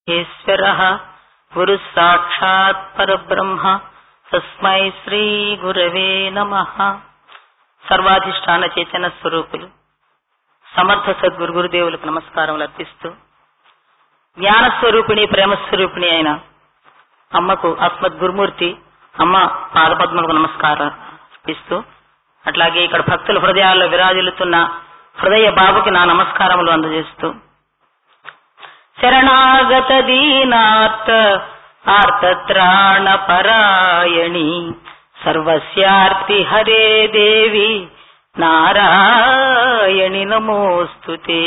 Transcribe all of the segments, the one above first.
ఈశ్వరः గురుः సాక్షాత్ పరబ్రహ్మ తస్మై శ్రీ గురవే నమః సర్వాధిష్టాన చేతన స్వరూపులు సమర్థ సద్గురు గురుదేవులకు నమస్కారములు అర్పిస్తూ జ్ఞాన స్వరూపిణి ప్రేమ స్వరూపిణి అయిన అమ్మకు అస్మద్ గురుమూర్తి అమ్మ పాదపద్మలకు నమస్కారం అర్పిస్తూ అట్లాగే ఇక్కడ భక్తుల హృదయాల్లో విరాజిల్లుతున్న హృదయ బాబుకి నా నమస్కారములు అందజేస్తూ శరణాగత దీనార్త ఆర్తత్రాణ పరాయణి సర్వస్యార్తి హరే దేవి నారాయణి నమోస్తుతే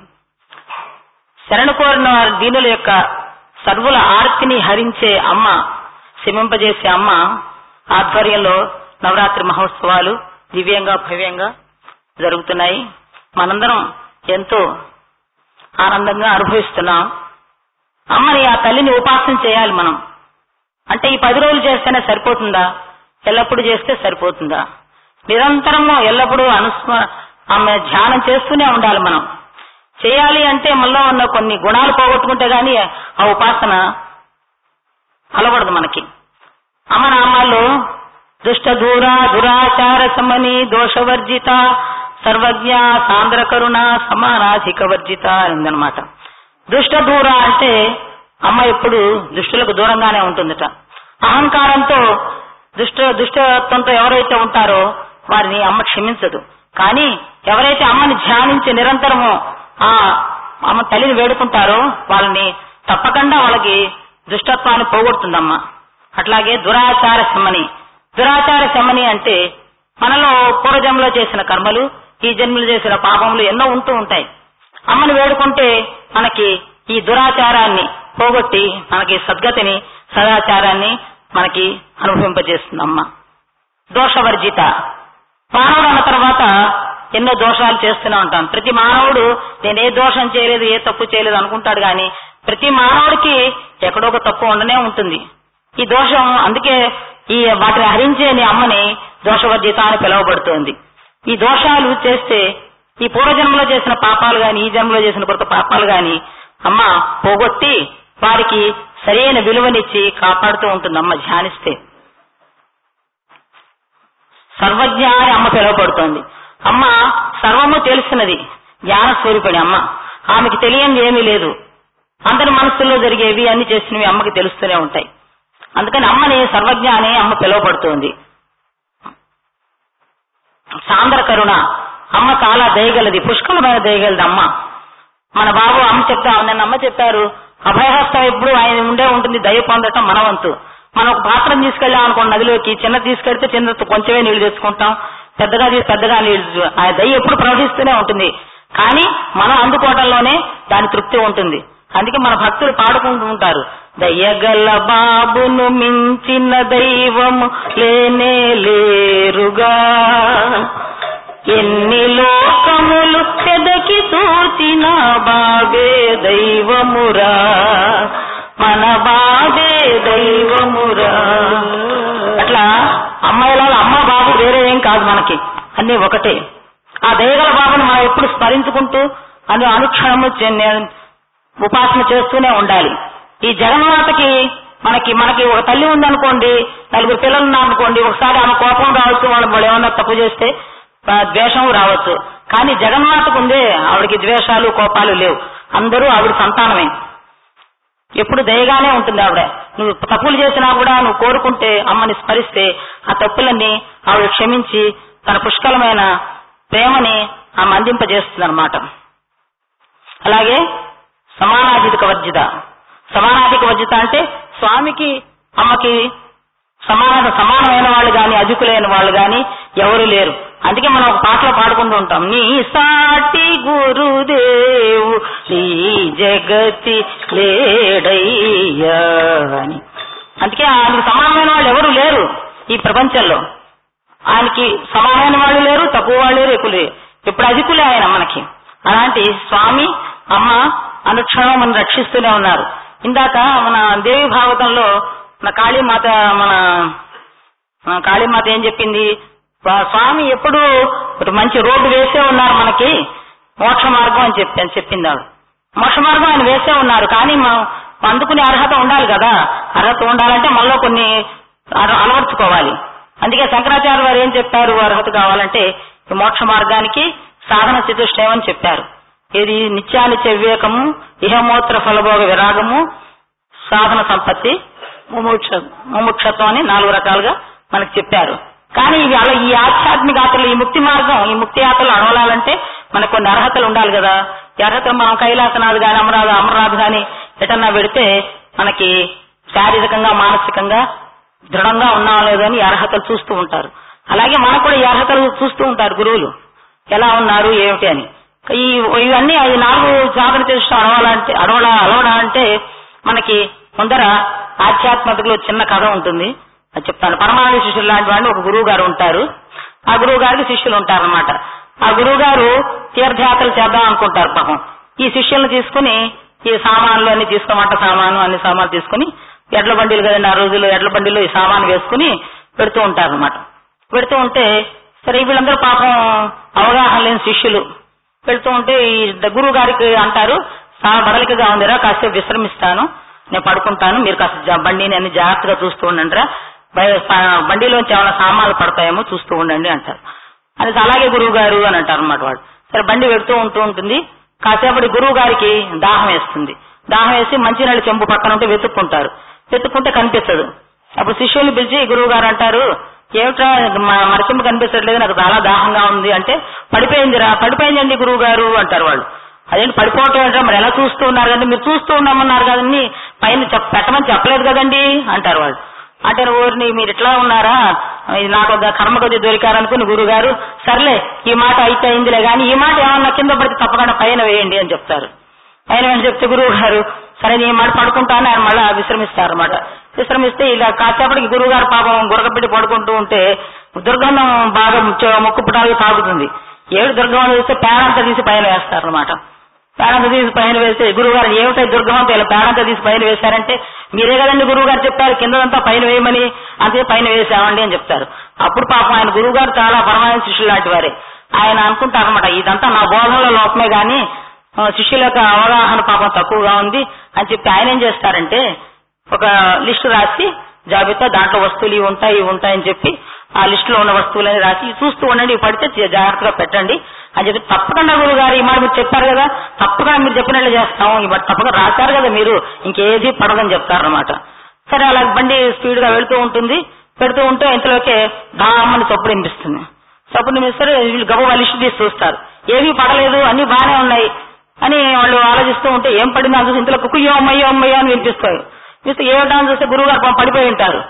శరణు కోరిన వారి దీనుల యొక్క సర్వుల ఆర్తిని హరించే అమ్మ శమింపజేసే అమ్మ ఆధ్వర్యంలో నవరాత్రి మహోత్సవాలు దివ్యంగా భవ్యంగా జరుగుతున్నాయి మనందరం ఎంతో ఆనందంగా అనుభవిస్తున్నాం అమ్మని ఆ తల్లిని ఉపాసన చేయాలి మనం అంటే ఈ పది రోజులు చేస్తేనే సరిపోతుందా ఎల్లప్పుడూ చేస్తే సరిపోతుందా నిరంతరము ఎల్లప్పుడూ అనుస్మ ఆమె ధ్యానం చేస్తూనే ఉండాలి మనం చేయాలి అంటే మనలో ఉన్న కొన్ని గుణాలు పోగొట్టుకుంటే గాని ఆ ఉపాసన అలవడదు మనకి అమ్మ నామాల్లో దుష్ట దూర దురాచార సమని దోషవర్జిత సర్వజ్ఞ సాంద్ర కరుణ సమానాధిక వర్జిత ఉందన్నమాట దుష్ట దూర అంటే అమ్మ ఎప్పుడు దుష్టులకు దూరంగానే ఉంటుందట అహంకారంతో దుష్ట దుష్టత్వంతో ఎవరైతే ఉంటారో వారిని అమ్మ క్షమించదు కానీ ఎవరైతే అమ్మని ధ్యానించి నిరంతరము ఆ అమ్మ తల్లిని వేడుకుంటారో వాళ్ళని తప్పకుండా వాళ్ళకి దుష్టత్వాన్ని పోగొడుతుందమ్మ అట్లాగే దురాచార శమని దురాచార శమని అంటే మనలో పూర్వజన్మలో చేసిన కర్మలు ఈ జన్మలు చేసిన పాపములు ఎన్నో ఉంటూ ఉంటాయి అమ్మని వేడుకుంటే మనకి ఈ దురాచారాన్ని పోగొట్టి మనకి సద్గతిని సదాచారాన్ని మనకి అనుభవింపజేస్తుంది అమ్మ దోషవర్జిత మానవుడు అన్న తర్వాత ఎన్నో దోషాలు చేస్తూనే ఉంటాం ప్రతి మానవుడు నేను ఏ దోషం చేయలేదు ఏ తప్పు చేయలేదు అనుకుంటాడు గాని ప్రతి మానవుడికి ఎక్కడో ఒక తప్పు ఉండనే ఉంటుంది ఈ దోషం అందుకే ఈ వాటిని హరించే నీ అమ్మని దోషవర్జిత అని పిలువబడుతోంది ఈ దోషాలు చేస్తే ఈ పూర్వజన్మలో చేసిన పాపాలు గాని ఈ జన్మలో చేసిన కొత్త పాపాలు గాని అమ్మ పోగొట్టి వారికి సరైన విలువనిచ్చి కాపాడుతూ ఉంటుంది అమ్మ ధ్యానిస్తే సర్వజ్ఞ అని అమ్మ పిలువబడుతోంది అమ్మ సర్వము తెలిసినది జ్ఞాన స్వరూపిణి అమ్మ ఆమెకి తెలియంది ఏమీ లేదు అందరి మనస్సుల్లో జరిగేవి అన్ని చేసినవి అమ్మకి తెలుస్తూనే ఉంటాయి అందుకని అమ్మని సర్వజ్ఞ అని అమ్మ పిలువబడుతోంది సాంద్ర కరుణ అమ్మ చాలా దయగలది పుష్కలమైన దయగలది అమ్మ మన బాబు అమ్మ చెప్తా నన్ను అమ్మ చెప్పారు అభయహస్తం ఎప్పుడు ఆయన ఉండే ఉంటుంది దయ పొందటం మన వంతు మనం ఒక పాత్రం తీసుకెళ్ళాం అనుకోండి నదిలోకి చిన్న తీసుకెళ్తే చిన్న కొంచెమే నీళ్లు తెచ్చుకుంటాం పెద్దగా తీసి పెద్దగా నీళ్లు ఆ దయ ఎప్పుడు ప్రవహిస్తూనే ఉంటుంది కానీ మనం అందుకోవటంలోనే దాని తృప్తి ఉంటుంది అందుకే మన భక్తులు పాడుకుంటూ ఉంటారు దయ్యగల్ల బాబును మించిన దైవము లేనే లేరుగా ఎన్ని లోకములు పెదకి చూచిన బాబే దైవమురా మన బాబే దైవమురా అట్లా అమ్మాయిల అమ్మ బాబు వేరే ఏం కాదు మనకి అన్ని ఒకటే ఆ దయగల బాబుని మనం ఎప్పుడు స్మరించుకుంటూ అది అనుక్షణము ఉపాసన చేస్తూనే ఉండాలి ఈ జగన్మాతకి మనకి మనకి ఒక తల్లి ఉందనుకోండి నలుగురు పిల్లలు ఉన్నారనుకోండి ఒకసారి ఆమె కోపం రావచ్చు వాళ్ళు వాళ్ళు ఏమన్నా తప్పు చేస్తే ద్వేషం రావచ్చు కానీ జగన్మాతకు ఉందే ఆవిడకి ద్వేషాలు కోపాలు లేవు అందరూ ఆవిడ సంతానమే ఎప్పుడు దయగానే ఉంటుంది ఆవిడ నువ్వు తప్పులు చేసినా కూడా నువ్వు కోరుకుంటే అమ్మని స్మరిస్తే ఆ తప్పులన్నీ ఆవిడ క్షమించి తన పుష్కలమైన ప్రేమని ఆమె అందింపజేస్తుంది అనమాట అలాగే సమానాధిక వర్జిత సమానాధిక వర్జిత అంటే స్వామికి అమ్మకి సమాన సమానమైన వాళ్ళు గాని అధికులైన వాళ్ళు గాని ఎవరు లేరు అందుకే మనం ఒక పాటలో పాడుకుంటూ ఉంటాం నీ సాటి గురుదేవు నీ జగతి లేడయ్యా అని అందుకే ఆయనకి సమానమైన వాళ్ళు ఎవరు లేరు ఈ ప్రపంచంలో ఆయనకి సమానమైన వాళ్ళు లేరు తక్కువ వాళ్ళు లేరు ఎక్కువ లేరు ఇప్పుడు అధికులే ఆయన మనకి అలాంటి స్వామి అమ్మ అనుక్షణం మనం రక్షిస్తూనే ఉన్నారు ఇందాక మన దేవి భాగవతంలో మన కాళీమాత మన కాళీమాత ఏం చెప్పింది స్వామి ఎప్పుడు ఒక మంచి రోడ్డు వేసే ఉన్నారు మనకి మోక్ష మార్గం అని చెప్పి అని చెప్పింది ఆవిడ మోక్ష మార్గం ఆయన వేసే ఉన్నారు కానీ మనం అందుకునే అర్హత ఉండాలి కదా అర్హత ఉండాలంటే మనలో కొన్ని అల- అలవర్చుకోవాలి అందుకే శంకరాచార్య వారు ఏం చెప్పారు అర్హత కావాలంటే ఈ మోక్ష మార్గానికి సాధన చతుష్టయం అని చెప్పారు ఇది నిత్యానిత్య వివేకము ఇహమూత్ర ఫలభోగ విరాగము సాధన సంపత్తి ముముక్ష ముముక్షత్వం అని నాలుగు రకాలుగా మనకు చెప్పారు కానీ ఇవి అలా ఈ ఆధ్యాత్మిక యాత్రలు ఈ ముక్తి మార్గం ఈ ముక్తి యాత్రలు అడవాలంటే మనకు కొన్ని అర్హతలు ఉండాలి కదా ఈ అర్హతలు మనం కైలాసనాథ్ గాని అమరాధ అమరనాథ్ గాని ఎటన్నా పెడితే మనకి శారీరకంగా మానసికంగా దృఢంగా ఉన్నాం లేదో అని ఈ అర్హతలు చూస్తూ ఉంటారు అలాగే మనకు కూడా ఈ అర్హతలు చూస్తూ ఉంటారు గురువులు ఎలా ఉన్నారు ఏమిటి అని ఈ ఇవన్నీ ఈ నాలుగు సాధన చేస్తూ అడవాలంటే అడవడ అలవడాలంటే మనకి ముందర ఆధ్యాత్మికలో చిన్న కథ ఉంటుంది అది చెప్తాను పరమానంద శిష్యులు లాంటి వాళ్ళు ఒక గురువు గారు ఉంటారు ఆ గురువు గారికి శిష్యులు ఉంటారన్నమాట ఆ గురువు గారు తీర్థయాత్రలు చేద్దాం అనుకుంటారు పాపం ఈ శిష్యులను తీసుకుని ఈ సామాన్లు అన్ని తీసుకోమంట సామాను అన్ని సామాన్లు తీసుకుని ఎడ్ల బండిలు కదండి ఆ రోజుల్లో ఎడ్ల బండిలో ఈ సామాను వేసుకుని పెడుతూ ఉంటారు అనమాట పెడుతూ ఉంటే సరే వీళ్ళందరూ పాపం అవగాహన లేని శిష్యులు వెళ్తూ ఉంటే ఈ గురువు గారికి అంటారు చాలా బడలికగా ఉందిరా కాసేపు విశ్రమిస్తాను నేను పడుకుంటాను మీరు కాస్త జా- బండిని అన్ని జాగ్రత్తగా చూస్తూ ఉండండి బండిలోంచి ఏమైనా సామాన్లు పడతాయేమో చూస్తూ ఉండండి అంటారు అది అలాగే గురువు గారు అని అంటారు అన్నమాట వాడు సరే బండి వెళ్తూ ఉంటూ ఉంటుంది కాసేపటి గురువు గారికి దాహం వేస్తుంది దాహం వేసి మంచినీళ్ళ చెంబు పక్కన ఉంటే వెతుక్కుంటారు వెతుక్కుంటే కనిపించదు అప్పుడు శిష్యుల్ని పిలిచి గురువు గారు అంటారు ఏమిట్రా మ- మరచెంబు కనిపించట్లేదు నాకు చాలా దాహంగా ఉంది అంటే పడిపోయిందిరా పడిపోయిందండి గురువు గారు అంటారు వాళ్ళు అదేంటి పడిపోవటం ఏంటో మరి ఎలా చూస్తూ ఉన్నారు కదండి మీరు చూస్తూ ఉండమన్నారు కదండి పైన చెప్- పెట్టమని చెప్పలేదు కదండి అంటారు వాళ్ళు అంటే ఊరిని మీరు ఇట్లా ఉన్నారా ఇది నాకు ఒక కర్మ కొద్ది దొరికారనుకుని గురువు గారు సర్లే ఈ మాట అయితే అయిందిలే కానీ ఈ మాట ఏమన్నా కింద పడితే తప్పకుండా పైన వేయండి అని చెప్తారు ఆయన ఏమని చెప్తే గురువు గారు సరే నేను మాట పడుకుంటాను ఆయన మళ్ళీ విశ్రమిస్తారు అనమాట విశ్రమిస్తే ఇలా కాసేపటికి గురువు గారు పాపం గురకపెట్టి పడుకుంటూ ఉంటే దుర్గంధం బాగా ముచ్చ- ముక్కు పుటాలు తాగుతుంది ఏడు దుర్గంధం చూస్తే పేడంతా తీసి పైన వేస్తారు అనమాట పేడంతా తీసి పైన వేస్తే గురువు గారు ఏమిటై దుర్గంధం ఇలా పేడంతా తీసి పైన వేశారంటే మీరే కదండి గురువు గారు చెప్పారు కిందదంతా పైన వేయమని అంతే పైన వేసామండి అని చెప్తారు అప్పుడు పాపం ఆయన గురువు గారు చాలా పరమైన శిష్యులు లాంటి వారే ఆయన అనుకుంటారు అనమాట ఇదంతా నా బోధనలో లోపమే గాని ఆ, శిష్యుల యొక్క అవగాహన పాపం తక్కువగా ఉంది అని చెప్పి ఆయన ఏం చేస్తారంటే ఒక లిస్టు రాసి జాబితా దాంట్లో వస్తువులు ఇవి ఉంటాయి ఇవి ఉంటాయని చెప్పి ఆ లిస్టులో ఉన్న వస్తువులని రాసి ఇవి చూస్తూ ఉండండి ఇవి పడితే జా- జాగ్రత్తగా పెట్టండి అని చెప్పి తప్పకుండా గురువు గారు ఈ మాట మీరు చెప్పారు కదా తప్పకుండా మీరు చెప్పినట్లు చేస్తాం ఈ మాట తప్పకుండా రాశారు కదా మీరు ఇంకేది పడదని చెప్తారనమాట సరే అలా బండి స్పీడ్ గా వెళ్తూ ఉంటుంది పెడుతూ ఉంటే ఇంతలోకే దామని చప్పుడు వినిపిస్తుంది చప్పుడు వినిపిస్తారు వీళ్ళు గబ లిస్టు తీసి చూస్తారు ఏమీ పడలేదు అన్ని బాగానే ఉన్నాయి అని వాళ్ళు ఆలోచిస్తూ ఉంటే ఏం పడిందో అని చూసి ఇంతలో కుయ్యో అమ్మయ్యో అమ్మయ్యో అని వినిపిస్తాయి చూస్తే ఏమిటా అని చూస్తే గురువు గారు పాపం పడిపోయి ఉంటారు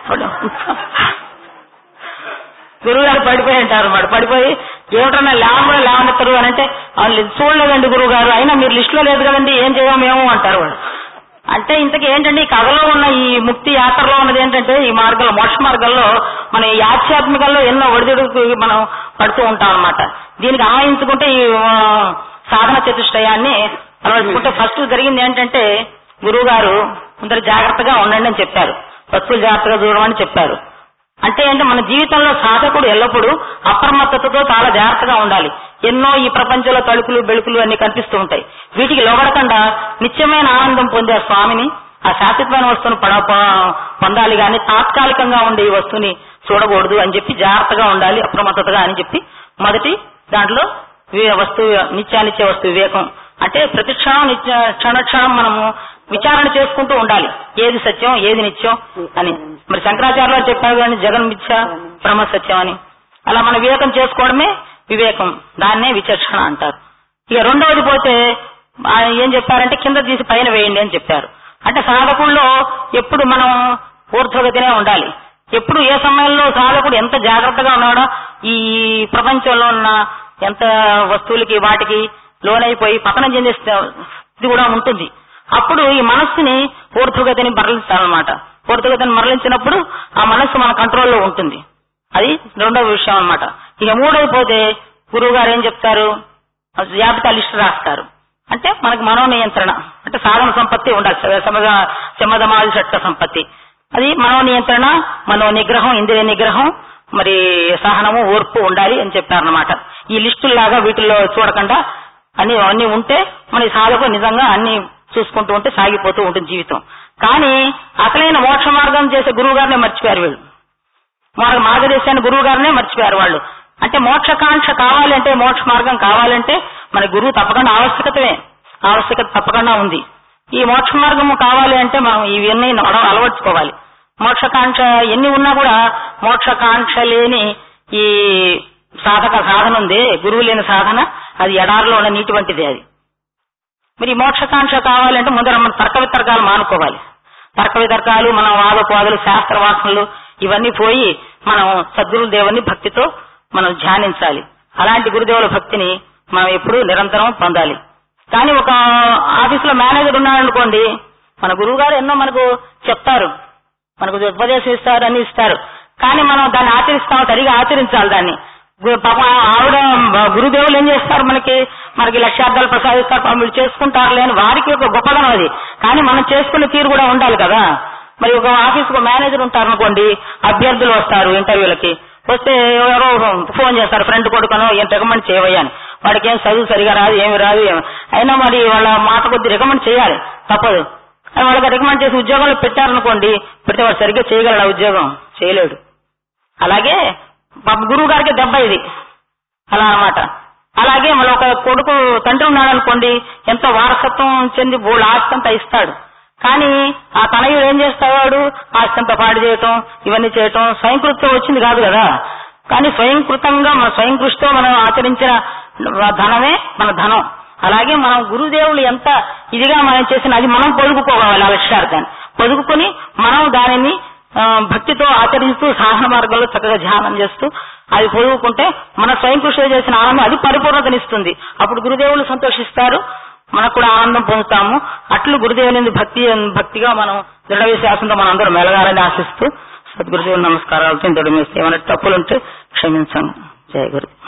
గురువు గారు పడిపోయి ఉంటారు మరి పడిపోయి ఏమిటన్నా లేవకుండా లేవనెత్తరు అని అంటే వాళ్ళు చూడలేదండి గురువు గారు అయినా మీరు లిస్ట్ లో లేదు కదండి ఏం చేయము మేము అంటారు వాళ్ళు అంటే ఇంతకీ ఏంటంటే ఈ కథలో ఉన్న ఈ ముక్తి యాత్రలో ఉన్నది ఏంటంటే ఈ మార్గంలో మోక్ష మార్గంలో మన ఈ ఆధ్యాత్మికంలో ఎన్నో ఒడిదుడుకు మనం పడుతూ ఉంటాం అన్నమాట దీనికి ఆయించుకుంటే ఈ ఆ, సాధన చతుష్టయాన్ని అలవర్చుకుంటే ఫస్ట్ జరిగింది ఏంటంటే గురువు గారు అందరు జాగ్రత్తగా ఉండండి అని చెప్పారు వస్తువులు జాగ్రత్తగా చూడమని చెప్పారు అంటే ఏంటంటే మన జీవితంలో సాధకుడు ఎల్లప్పుడూ అప్రమత్తతతో చాలా జాగ్రత్తగా ఉండాలి ఎన్నో ఈ ప్రపంచంలో తలుపులు బెళుకులు అన్ని కనిపిస్తూ ఉంటాయి వీటికి లోబడకుండా నిత్యమైన ఆనందం పొందే ఆ స్వామిని ఆ శాశ్వతమైన వస్తువును పడ ప- పొందాలి కానీ తాత్కాలికంగా ఉండే ఈ వస్తువుని చూడకూడదు అని చెప్పి జాగ్రత్తగా ఉండాలి అప్రమత్తతగా అని చెప్పి మొదటి దాంట్లో వే- వస్తువు నిత్యానిత్య వస్తువు వివేకం అంటే ప్రతి క్షణం నిత్య క్షణ క్షణం మనము విచారణ చేసుకుంటూ ఉండాలి ఏది సత్యం ఏది నిత్యం అని మరి శంకరాచార్యులు వారు చెప్పారు కానీ జగన్ మిథ్య బ్రహ్మ సత్యం అని అలా మన వివేకం చేసుకోవడమే వివేకం దాన్నే విచక్షణ అంటారు ఇక రెండవది పోతే ఆయన ఏం చెప్పారంటే కింద తీసి పైన వేయండి అని చెప్పారు అంటే సాధకుల్లో ఎప్పుడు మనం ఊర్ధ్వగతినే ఉండాలి ఎప్పుడు ఏ సమయంలో సాధకుడు ఎంత జాగ్రత్తగా ఉన్నాడో ఈ ప్రపంచంలో ఉన్న ఎంత వస్తువులకి వాటికి లోనైపోయి పతనం చెందే ఇది కూడా ఉంటుంది అప్పుడు ఈ మనస్సుని ఊర్ధ్వగతిని మరలిస్తారనమాట ఊర్ధ్వగతిని మరలించినప్పుడు ఆ మనస్సు మన కంట్రోల్లో ఉంటుంది అది రెండవ విషయం అన్నమాట ఇక మూడవ పోతే గురువు గారు ఏం చెప్తారు జాబితా లిస్టు రాస్తారు అంటే మనకి మనో నియంత్రణ అంటే సాధన సంపత్తి ఉండాలి సమద శమధమాది చట్ట సంపత్తి అది మనో నియంత్రణ మనో నిగ్రహం ఇంద్రియ నిగ్రహం మరి సహనము ఓర్పు ఉండాలి అని చెప్పారనమాట ఈ లిస్టుల్లాగా వీటిల్లో చూడకుండా అన్ని అన్ని ఉంటే మన ఈ సాధకు నిజంగా అన్ని చూసుకుంటూ ఉంటే సాగిపోతూ ఉంటుంది జీవితం కానీ అసలైన మోక్ష మార్గం చేసే గురువు గారినే మర్చిపోయారు వీళ్ళు మన మార్గదర్శన గురువు గారినే మర్చిపోయారు వాళ్ళు అంటే మోక్షకాంక్ష కావాలంటే మోక్ష మార్గం కావాలంటే మన గురువు తప్పకుండా ఆవశ్యకతమే ఆవశ్యకత తప్పకుండా ఉంది ఈ మోక్ష మార్గము కావాలి అంటే మనం ఇవన్నీ అల- అలవర్చుకోవాలి మోక్షకాంక్ష ఎన్ని ఉన్నా కూడా మోక్షకాంక్ష లేని ఈ సాధక సాధన ఉంది గురువు లేని సాధన అది ఎడారిలో ఉన్న నీటి వంటిది అది మరి ఈ మోక్షకాంక్ష కావాలంటే ముందర మన తర్క వితర్కాలు మానుకోవాలి తర్క వితర్కాలు మన వాదోపవాదులు శాస్త్ర వాసనలు ఇవన్నీ పోయి మనం సద్గురు దేవుని భక్తితో మనం ధ్యానించాలి అలాంటి గురుదేవుల భక్తిని మనం ఎప్పుడూ నిరంతరం పొందాలి కానీ ఒక ఆఫీసులో మేనేజర్ ఉన్నాడనుకోండి మన గురువు గారు ఎన్నో మనకు చెప్తారు మనకు ఉపదేశం ఇస్తారు అన్ని ఇస్తారు కానీ మనం దాన్ని ఆచరిస్తాం సరిగా ఆచరించాలి దాన్ని గు- పాపం ఆవిడ బ- గురుదేవులు ఏం చేస్తారు మనకి మనకి లక్ష్యార్థాలు ప్రసాదిస్తారు పాపం వీళ్ళు చేసుకుంటారు లేని వారికి ఒక గొప్పదనం అది కానీ మనం చేసుకునే తీరు కూడా ఉండాలి కదా మరి ఒక ఆఫీస్ ఒక మేనేజర్ ఉంటారు అనుకోండి అభ్యర్థులు వస్తారు ఇంటర్వ్యూలకి వస్తే ఎవరో ఫోన్ చేస్తారు ఫ్రెండ్ కొడుకనో ఏం రికమెండ్ చేయవయ్యా అని వాడికి ఏం చదువు సరిగా రాదు ఏమి రాదు ఏమి అయినా మరి వాళ్ళ మాట కొద్ది రికమెండ్ చేయాలి తప్పదు కానీ వాళ్ళకి రికమెండ్ చేసి ఉద్యోగంలో పెట్టారనుకోండి పెడితే వాడు సరిగ్గా చేయగలడు ఆ ఉద్యోగం చేయలేడు అలాగే పాప గురువు గారికి దెబ్బ ఇది అలా అన్నమాట అలాగే మన ఒక కొడుకు తండ్రి ఉన్నాడు అనుకోండి ఎంతో వారసత్వం చెంది బోళ్ళు ఆస్తి అంతా ఇస్తాడు కానీ ఆ తనయుడు ఏం చేస్తాడు ఆస్తి అంతా పాడు చేయటం ఇవన్నీ చేయటం స్వయంకృతం వచ్చింది కాదు కదా కానీ స్వయంకృతంగా మన స్వయం కృషితో మనం ఆచరించిన ధనమే మన ధనం అలాగే మనం గురుదేవులు ఎంత ఇదిగా మనం చేసిన అది మనం పొదుగుకోవాలి ఆ లక్ష్యార్థాన్ని పొదుగుకొని మనం దానిని ఆ, భక్తితో ఆచరిస్తూ సాధన మార్గంలో చక్కగా ధ్యానం చేస్తూ అది పొదుగుకుంటే మన స్వయం కృషిలో చేసిన ఆనందం అది పరిపూర్ణతనిస్తుంది అప్పుడు గురుదేవులు సంతోషిస్తారు మనకు కూడా ఆనందం పొందుతాము అట్లు గురుదేవుని భక్తి భక్తిగా మనం దృఢ విశ్వాసంతో మనం అందరం మెలగాలని ఆశిస్తూ సద్గురుదేవులు నమస్కారాలతో ఇంతటి మీద ఏమైనా తప్పులుంటే క్షమించాము జయ గురు